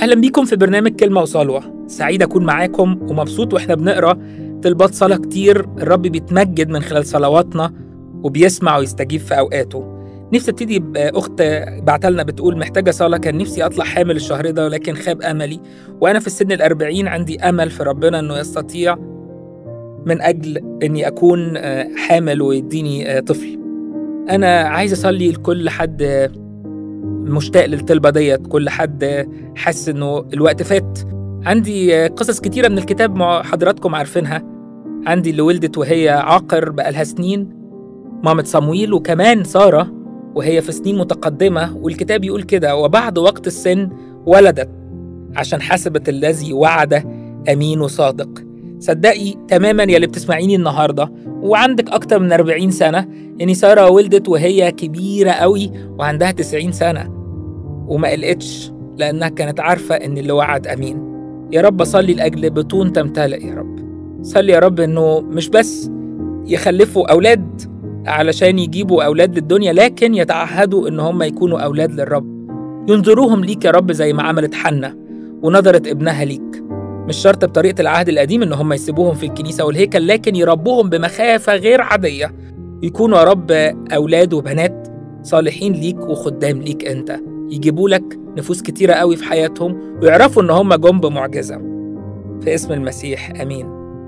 أهلا بيكم في برنامج كلمة وصلوة سعيد أكون معاكم ومبسوط وإحنا بنقرأ طلبات صلاة كتير الرب بيتمجد من خلال صلواتنا وبيسمع ويستجيب في أوقاته نفسي ابتدي بأخت بعتلنا بتقول محتاجة صلاة كان نفسي أطلع حامل الشهر ده ولكن خاب أملي وأنا في السن الأربعين عندي أمل في ربنا إنه يستطيع من أجل إني أكون حامل ويديني طفل أنا عايز أصلي لكل حد مشتاق للطلبة ديت كل حد حاسس إنه الوقت فات عندي قصص كتيرة من الكتاب مع حضراتكم عارفينها عندي اللي ولدت وهي عاقر بقالها سنين مامة صمويل وكمان سارة وهي في سنين متقدمة والكتاب يقول كده وبعد وقت السن ولدت عشان حسبت الذي وعده أمين وصادق صدقي تماما يا اللي بتسمعيني النهاردة وعندك أكتر من 40 سنة إن سارة ولدت وهي كبيرة قوي وعندها 90 سنة وما قلقتش لأنها كانت عارفة إن اللي وعد أمين يا رب صلي لأجل بطون تمتلئ يا رب صلي يا رب إنه مش بس يخلفوا أولاد علشان يجيبوا أولاد للدنيا لكن يتعهدوا إن هم يكونوا أولاد للرب ينظروهم ليك يا رب زي ما عملت حنة ونظرت ابنها ليك مش شرط بطريقة العهد القديم إن هم يسيبوهم في الكنيسة والهيكل لكن يربوهم بمخافة غير عادية يكونوا يا رب أولاد وبنات صالحين ليك وخدام ليك أنت يجيبوا لك نفوس كتيرة قوي في حياتهم ويعرفوا إن هم جم بمعجزة في اسم المسيح أمين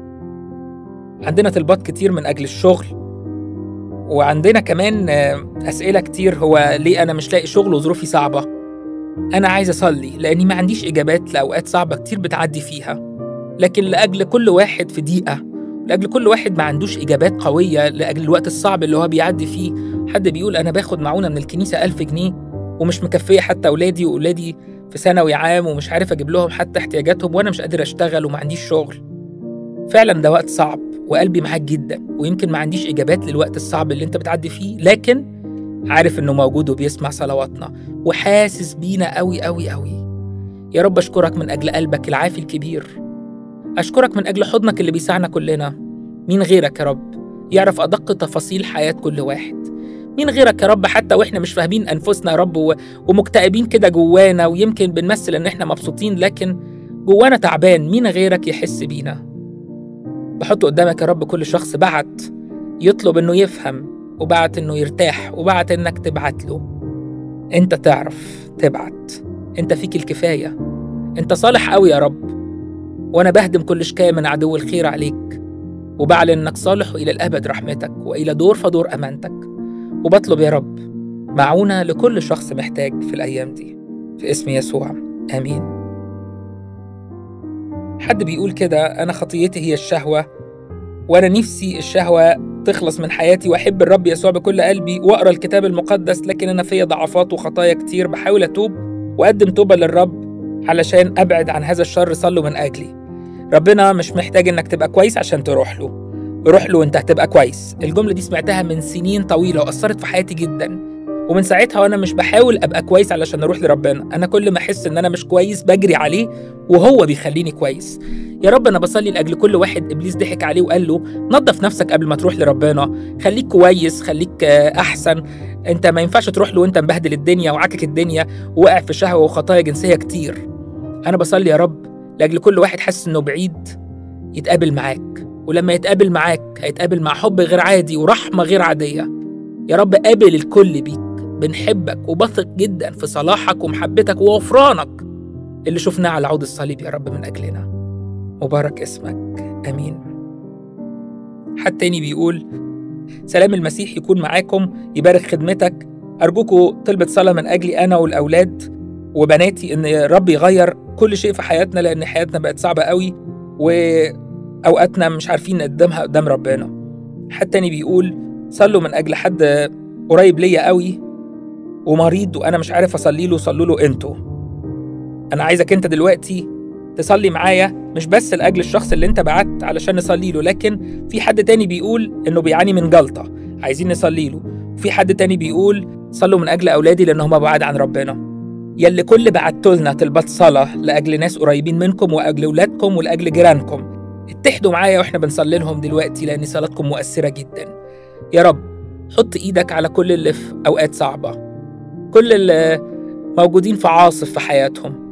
عندنا طلبات كتير من أجل الشغل وعندنا كمان أسئلة كتير هو ليه أنا مش لاقي شغل وظروفي صعبة أنا عايز أصلي لأني ما عنديش إجابات لأوقات صعبة كتير بتعدي فيها لكن لأجل كل واحد في دقيقة لأجل كل واحد ما عندوش إجابات قوية لأجل الوقت الصعب اللي هو بيعدي فيه حد بيقول أنا باخد معونة من الكنيسة ألف جنيه ومش مكفية حتى أولادي وأولادي في ثانوي عام ومش عارف أجيب لهم حتى احتياجاتهم وأنا مش قادر أشتغل وما عنديش شغل فعلا ده وقت صعب وقلبي معاك جدا ويمكن ما عنديش إجابات للوقت الصعب اللي أنت بتعدي فيه لكن عارف إنه موجود وبيسمع صلواتنا وحاسس بينا قوي قوي قوي يا رب أشكرك من أجل قلبك العافي الكبير أشكرك من أجل حضنك اللي بيسعنا كلنا مين غيرك يا رب يعرف أدق تفاصيل حياة كل واحد مين غيرك يا رب حتى واحنا مش فاهمين انفسنا يا رب ومكتئبين كده جوانا ويمكن بنمثل ان احنا مبسوطين لكن جوانا تعبان مين غيرك يحس بينا بحط قدامك يا رب كل شخص بعت يطلب انه يفهم وبعت انه يرتاح وبعت انك تبعت له انت تعرف تبعت انت فيك الكفايه انت صالح قوي يا رب وانا بهدم كل شكايه من عدو الخير عليك وبعلن انك صالح والى الابد رحمتك والى دور فدور امانتك وبطلب يا رب معونة لكل شخص محتاج في الأيام دي في اسم يسوع آمين حد بيقول كده أنا خطيتي هي الشهوة وأنا نفسي الشهوة تخلص من حياتي وأحب الرب يسوع بكل قلبي وأقرأ الكتاب المقدس لكن أنا فيا ضعفات وخطايا كتير بحاول أتوب وأقدم توبة للرب علشان أبعد عن هذا الشر صلوا من أجلي ربنا مش محتاج إنك تبقى كويس عشان تروح له روح له وانت هتبقى كويس الجملة دي سمعتها من سنين طويلة وأثرت في حياتي جدا ومن ساعتها وأنا مش بحاول أبقى كويس علشان أروح لربنا أنا كل ما أحس إن أنا مش كويس بجري عليه وهو بيخليني كويس يا رب أنا بصلي لأجل كل واحد إبليس ضحك عليه وقال له نظف نفسك قبل ما تروح لربنا خليك كويس خليك أحسن أنت ما ينفعش تروح له وأنت مبهدل الدنيا وعاكك الدنيا وواقع في شهوة وخطايا جنسية كتير أنا بصلي يا رب لأجل كل واحد حاسس إنه بعيد يتقابل معاك ولما يتقابل معاك هيتقابل مع حب غير عادي ورحمة غير عادية يا رب قابل الكل بيك بنحبك وبثق جدا في صلاحك ومحبتك وغفرانك اللي شفناه على عود الصليب يا رب من أجلنا مبارك اسمك أمين حد تاني بيقول سلام المسيح يكون معاكم يبارك خدمتك أرجوكوا طلبة صلاة من أجلي أنا والأولاد وبناتي إن الرب يغير كل شيء في حياتنا لأن حياتنا بقت صعبة قوي و اوقاتنا مش عارفين نقدمها قدام ربنا حد تاني بيقول صلوا من اجل حد قريب ليا قوي ومريض وانا مش عارف اصلي له صلوا له انتوا انا عايزك انت دلوقتي تصلي معايا مش بس لاجل الشخص اللي انت بعت علشان نصلي له لكن في حد تاني بيقول انه بيعاني من جلطه عايزين نصلي له وفي حد تاني بيقول صلوا من اجل اولادي لان هم بعاد عن ربنا يلي كل بعتوا لنا طلبات صلاه لاجل ناس قريبين منكم واجل اولادكم ولاجل جيرانكم اتحدوا معايا واحنا بنصلي لهم دلوقتي لان صلاتكم مؤثره جدا يا رب حط ايدك على كل اللي في اوقات صعبه كل اللي موجودين في عاصف في حياتهم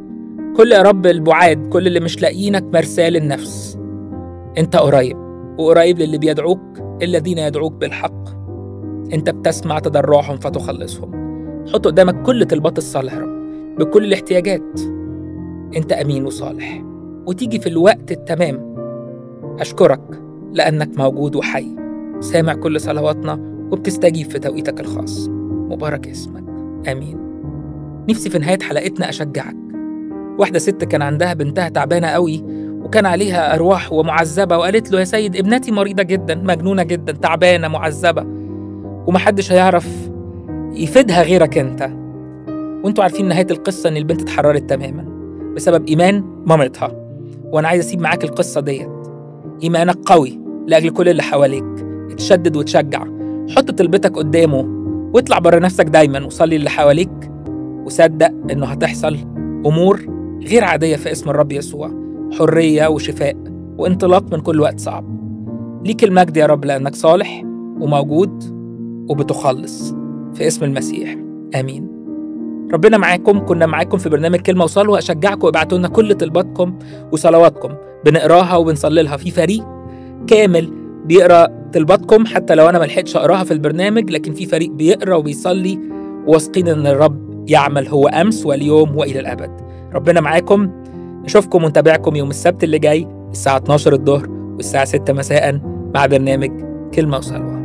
كل يا رب البعاد كل اللي مش لاقيينك مرساه للنفس انت قريب وقريب للي بيدعوك الذين يدعوك بالحق انت بتسمع تضرعهم فتخلصهم حط قدامك كل طلبات الصالح يا رب بكل الاحتياجات انت امين وصالح وتيجي في الوقت التمام اشكرك لانك موجود وحي سامع كل صلواتنا وبتستجيب في توقيتك الخاص مبارك اسمك امين نفسي في نهايه حلقتنا اشجعك واحده ست كان عندها بنتها تعبانه قوي وكان عليها ارواح ومعذبه وقالت له يا سيد ابنتي مريضه جدا مجنونه جدا تعبانه معذبه ومحدش هيعرف يفيدها غيرك انت وانتوا عارفين نهايه القصه ان البنت اتحررت تماما بسبب ايمان مامتها وانا عايز اسيب معاك القصه ديت ايمانك قوي لاجل كل اللي حواليك اتشدد وتشجع حط طلبتك قدامه واطلع بره نفسك دايما وصلي اللي حواليك وصدق انه هتحصل امور غير عاديه في اسم الرب يسوع حريه وشفاء وانطلاق من كل وقت صعب ليك المجد يا رب لانك صالح وموجود وبتخلص في اسم المسيح امين ربنا معاكم كنا معاكم في برنامج كلمه وصلوه اشجعكم ابعتوا لنا كل طلباتكم وصلواتكم بنقراها وبنصلي لها في فريق كامل بيقرا طلباتكم حتى لو انا ما لحقتش اقراها في البرنامج لكن في فريق بيقرا وبيصلي واثقين ان الرب يعمل هو امس واليوم والى الابد ربنا معاكم نشوفكم ونتابعكم يوم السبت اللي جاي الساعه 12 الظهر والساعه 6 مساء مع برنامج كلمه وصلوه